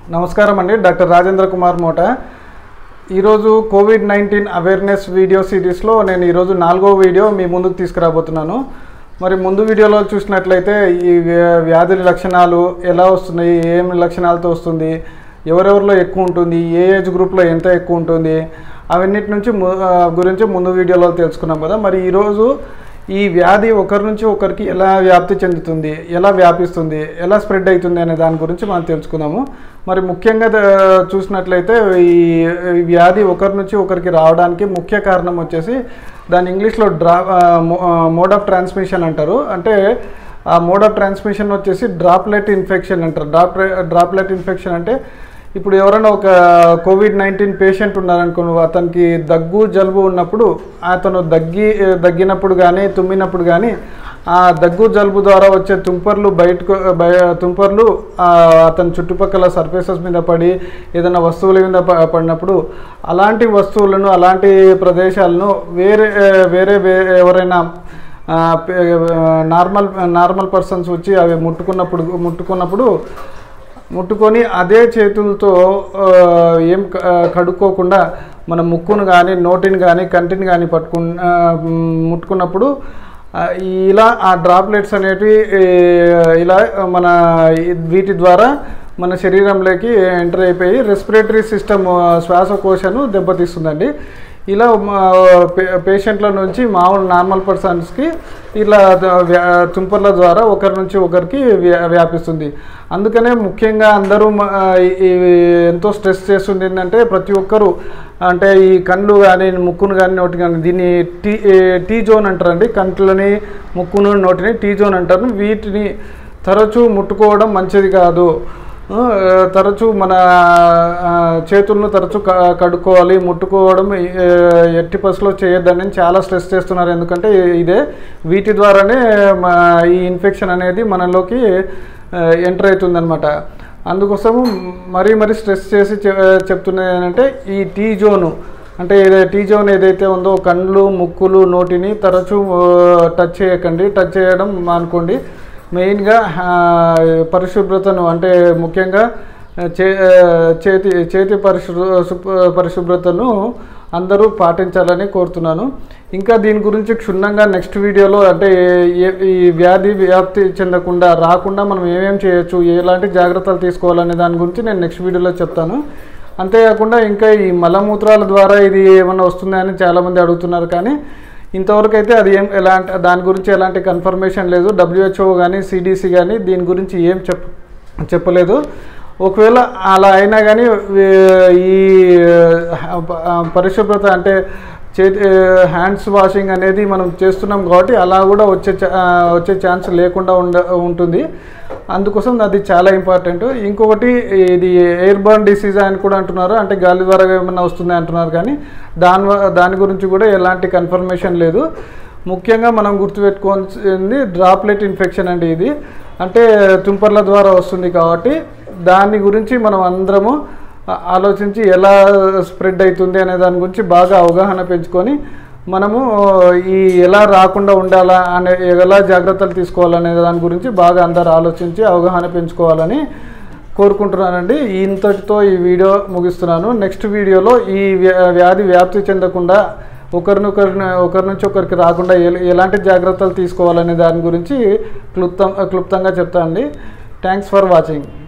నమస్కారం అండి డాక్టర్ రాజేంద్ర కుమార్ మోట ఈరోజు కోవిడ్ నైన్టీన్ అవేర్నెస్ వీడియో సిరీస్లో నేను ఈరోజు నాలుగో వీడియో మీ ముందుకు తీసుకురాబోతున్నాను మరి ముందు వీడియోలో చూసినట్లయితే ఈ వ్యా- వ్యాధి లక్షణాలు ఎలా వస్తున్నాయి ఏం లక్షణాలతో వస్తుంది ఎవరెవరిలో ఎక్కువ ఉంటుంది ఏ ఏజ్ గ్రూప్లో ఎంత ఎక్కువ ఉంటుంది అవన్నిటి నుంచి ము- ఆ, గురించి ముందు వీడియోలో తెలుసుకున్నాం కదా మరి ఈరోజు ఈ వ్యాధి ఒకరి నుంచి ఒకరికి ఎలా వ్యాప్తి చెందుతుంది ఎలా వ్యాపిస్తుంది ఎలా స్ప్రెడ్ అవుతుంది అనే దాని గురించి మనం తెలుసుకుందాము మరి ముఖ్యంగా ద- చూసినట్లయితే ఈ ఈ వ్యాధి ఒకరి నుంచి ఒకరికి రావడానికి ముఖ్య కారణం వచ్చేసి దాని ఇంగ్లీష్లో డ్రా మోడ్ ఆఫ్ ట్రాన్స్మిషన్ అంటారు అంటే ఆ మోడ్ ఆఫ్ ట్రాన్స్మిషన్ వచ్చేసి డ్రాప్లెట్ ఇన్ఫెక్షన్ అంటారు డ్రాప్ డ్రాప్లెట్ ఇన్ఫెక్షన్ అంటే ఇప్పుడు ఎవరైనా ఒక కోవిడ్ నైన్టీన్ పేషెంట్ ఉన్నారనుకో అతనికి దగ్గు జలుబు ఉన్నప్పుడు అతను దగ్గి దగ్గినప్పుడు కానీ తుమ్మినప్పుడు కానీ ఆ దగ్గు జలుబు ద్వారా వచ్చే తుంపర్లు బయటకు బయ తుంపర్లు ఆ, అతని చుట్టుపక్కల సర్ఫేసెస్ మీద పడి ఏదైనా వస్తువుల మీద ప- పడినప్పుడు అలాంటి వస్తువులను అలాంటి ప్రదేశాలను వేరే వేరే వే- ఎవరైనా ఆ, పే- నార్మల్ నార్మల్ పర్సన్స్ వచ్చి అవి ముట్టుకున్నప్పుడు ముట్టుకున్నప్పుడు ముట్టుకొని అదే చేతులతో ఆ, ఏం క- ఆ, కడుక్కోకుండా మన ముక్కును కానీ నోటిని కానీ కంటిని కానీ పట్టుకు ఆ, మ్, ముట్టుకున్నప్పుడు ఆ, ఇలా ఆ డ్రాప్లెట్స్ అనేటివి ఏ, ఇలా మన ఈ- వీటి ద్వారా మన శరీరంలోకి ఎంటర్ అయిపోయి రెస్పిరేటరీ సిస్టమ్ శ్వాసకోశను దెబ్బతీస్తుందండి ఇలా మా పే- పేషెంట్ల నుంచి మామూలు నార్మల్ పర్సన్స్కి ఇలా ద- వ్యా- తుంపర్ల ద్వారా ఒకరి నుంచి ఒకరికి వ్యా- వ్యాపిస్తుంది అందుకనే ముఖ్యంగా అందరూ మ- ఈ- ఈ ఎంతో స్ట్రెస్ చేస్తుంది ఏంటంటే ప్రతి ఒక్కరూ అంటే ఈ కళ్ళు కానీ ముక్కును కానీ నోటి కానీ దీన్ని టీ ఏ, టీ జోన్ అంటారండి కంట్లని ముక్కును నోటిని టీ జోన్ అంటారు వీటిని తరచూ ముట్టుకోవడం మంచిది కాదు ఆ, తరచూ మన ఆ, చేతులను తరచూ క- కడుక్కోవాలి ముట్టుకోవడం ఏ, ఎట్టి పసులో చేయొద్దని చాలా స్ట్రెస్ చేస్తున్నారు ఎందుకంటే ఇదే వీటి ద్వారానే మా ఈ ఇన్ఫెక్షన్ అనేది మనలోకి ఎంటర్ అవుతుందన్నమాట అందుకోసము మరీ మరీ స్ట్రెస్ చేసి చె- చెప్తున్నది ఏంటంటే ఈ టీ జోను అంటే ఏదై టీ జోన్ ఏదైతే ఉందో కళ్ళు ముక్కులు నోటిని తరచూ ఆ, టచ్ చేయకండి టచ్ చేయడం మానుకోండి మెయిన్గా ఆ, పరిశుభ్రతను అంటే ముఖ్యంగా చే చేతి చేతి పరిశు శుభ్ర- పరిశుభ్రతను అందరూ పాటించాలని కోరుతున్నాను ఇంకా దీని గురించి క్షుణ్ణంగా నెక్స్ట్ వీడియోలో అంటే ఏ- ఏ- ఈ వ్యాధి వ్యాప్తి చెందకుండా రాకుండా మనం ఏమేం చేయొచ్చు ఎలాంటి జాగ్రత్తలు తీసుకోవాలనే దాని గురించి నేను నెక్స్ట్ వీడియోలో చెప్తాను అంతేకాకుండా ఇంకా ఈ మలమూత్రాల ద్వారా ఇది ఏమన్నా వస్తుందా అని చాలామంది అడుగుతున్నారు కానీ ఇంతవరకు అయితే అది ఏం ఎలాంటి దాని గురించి ఎలాంటి కన్ఫర్మేషన్ లేదు డబ్ల్యూహెచ్ఓ కానీ సిడిసి కానీ దీని గురించి ఏం చెప్ చెప్పలేదు ఒకవేళ అలా అయినా కానీ ఈ ఆ, పరిశుభ్రత అంటే చేతి హ్యాండ్స్ వాషింగ్ అనేది మనం చేస్తున్నాం కాబట్టి అలా కూడా వచ్చే ఛా- ఆ, వచ్చే ఛాన్స్ లేకుండా ఉండ ఉంటుంది అందుకోసం అది చాలా ఇంపార్టెంట్ ఇంకొకటి ఇది ఎయిర్ బర్న్ డిసీజ్ అని కూడా అంటున్నారు అంటే గాలి ద్వారా ఏమైనా వస్తుంది అంటున్నారు కానీ దాని వ- దాని గురించి కూడా ఎలాంటి కన్ఫర్మేషన్ లేదు ముఖ్యంగా మనం గుర్తుపెట్టుకోవాల్సింది డ్రాప్లెట్ ఇన్ఫెక్షన్ అండి ఇది అంటే తుంపర్ల ద్వారా వస్తుంది కాబట్టి దాని గురించి మనం అందరము ఆ- ఆలోచించి ఎలా స్ప్రెడ్ అవుతుంది అనే దాని గురించి బాగా అవగాహన పెంచుకొని మనము ఈ ఎలా రాకుండా ఉండాలా అనే ఎలా జాగ్రత్తలు తీసుకోవాలనే దాని గురించి బాగా అందరు ఆలోచించి అవగాహన పెంచుకోవాలని కోరుకుంటున్నానండి ఇంతటితో ఈ వీడియో ముగిస్తున్నాను నెక్స్ట్ వీడియోలో ఈ వ్యా- వ్యాధి వ్యాప్తి చెందకుండా ఒకరినొకరిని ఒకరి నుంచి ఒకరికి రాకుండా ఎల- ఎలాంటి జాగ్రత్తలు తీసుకోవాలనే దాని గురించి క్లుప్తం క్లుప్తంగా చెప్తానండి థ్యాంక్స్ ఫర్ వాచింగ్